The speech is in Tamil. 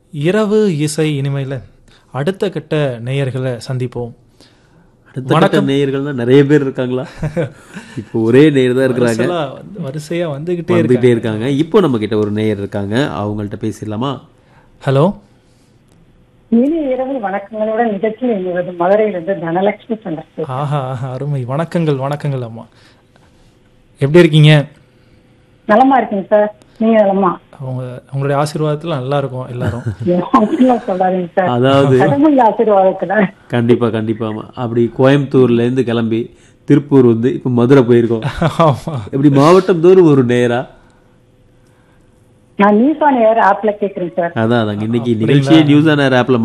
இரவு இசை இனிமையில் அடுத்த கட்ட நேயர்களை சந்திப்போம் அடுத்த கட்ட நேயர்கள்னா நிறைய பேர் இருக்காங்களா இப்போ ஒரே நேயர் தான் இருக்கிறாங்க வரிசலா வந்து- வரிசையா வந்துகிட்டே இருக்கு வந்துகிட்டே இருக்காங்க இப்போ நம்ம கிட்ட ஒரு நேயர் இருக்காங்க அவங்கள்ட்ட பேசிடலாமா ஹலோ இனி இரவு வணக்கங்களோட நிகழ்ச்சியில் எங்களது மதுரையிலிருந்து தனலட்சுமி சந்திரசேகர் ஆஹா ஆஹா அருமை வணக்கங்கள் வணக்கங்கள் அம்மா எப்படி இருக்கீங்க நலமா இருக்கீங்க சார் நீங்க நலமா அவங்க உங்களுடைய ஆசீர்வாதத்தில் நல்லா இருக்கும் எல்லாரும் அப்படிலாம் சொல்லாதீங்க சார் அதாவது கடவுள் ஆசீர்வாதத்துல கண்டிப்பா கண்டிப்பாமா அப்படி கோயம்புத்தூர்ல இருந்து கிளம்பி திருப்பூர் வந்து இப்போ மதுரை போயிருக்கோம் ஆமா இப்படி மாவட்டம் தோறும் ஒரு நேரா நான் நியூஸ் ஆன் ஏர் ஆப்ல கேக்குறேன் சார் அதான் அதாங்க இன்னைக்கு நிகழ்ச்சியே நியூஸ் ஆன் ஏர் ஆப்ல